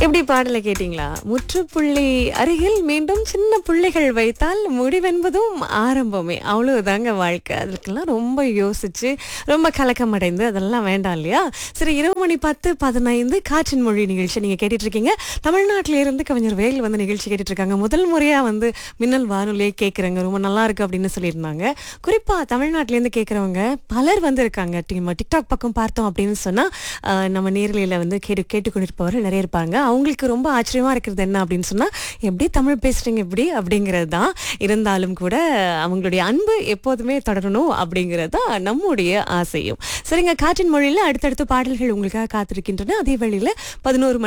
எப்படி பாடலை கேட்டீங்களா முற்றுப்புள்ளி அருகில் மீண்டும் சின்ன புள்ளிகள் வைத்தால் முடிவென்பதும் ஆரம்பமே அவ்வளவுதாங்க வாழ்க்கை அதுக்கெல்லாம் ரொம்ப யோசிச்சு ரொம்ப கலக்கம் அடைந்து அதெல்லாம் வேண்டாம் இல்லையா சரி இரவு மணி பத்து பதினைந்து காற்றின் மொழி நிகழ்ச்சி நீங்க கேட்டுட்டு இருக்கீங்க தமிழ்நாட்டில இருந்து கவிஞர் வேல் வந்து நிகழ்ச்சி கேட்டுட்டு இருக்காங்க முதல் முறையா வந்து மின்னல் வானொலியை கேட்குறேங்க ரொம்ப நல்லா இருக்கு அப்படின்னு சொல்லியிருந்தாங்க குறிப்பா தமிழ்நாட்டில இருந்து கேட்குறவங்க பலர் வந்து இருக்காங்க நம்ம டிக்டாக் பக்கம் பார்த்தோம் அப்படின்னு சொன்னா ஆஹ், நம்ம நேரலையில வந்து கேட்டு கேட்டுக்கொண்டிருப்பவர்கள் நிறைய இருப்பாங்க அவங்களுக்கு ரொம்ப ஆச்சரியமா இருக்கிறது என்ன அப்படின்னு சொன்னா எப்படி தமிழ் பேசுறீங்க எப்படி அப்படிங்கிறது தான் இருந்தாலும் கூட அவங்களுடைய அன்பு எப்போதுமே தொடரணும் அப்படிங்கிறது தான் நம்முடைய ஆசையும் சரிங்க காற்றின் மொழியில அடுத்தடுத்த பாடல்கள் உங்களுக்காக காத்திருக்கின்றன அதே வழியில பதினோரு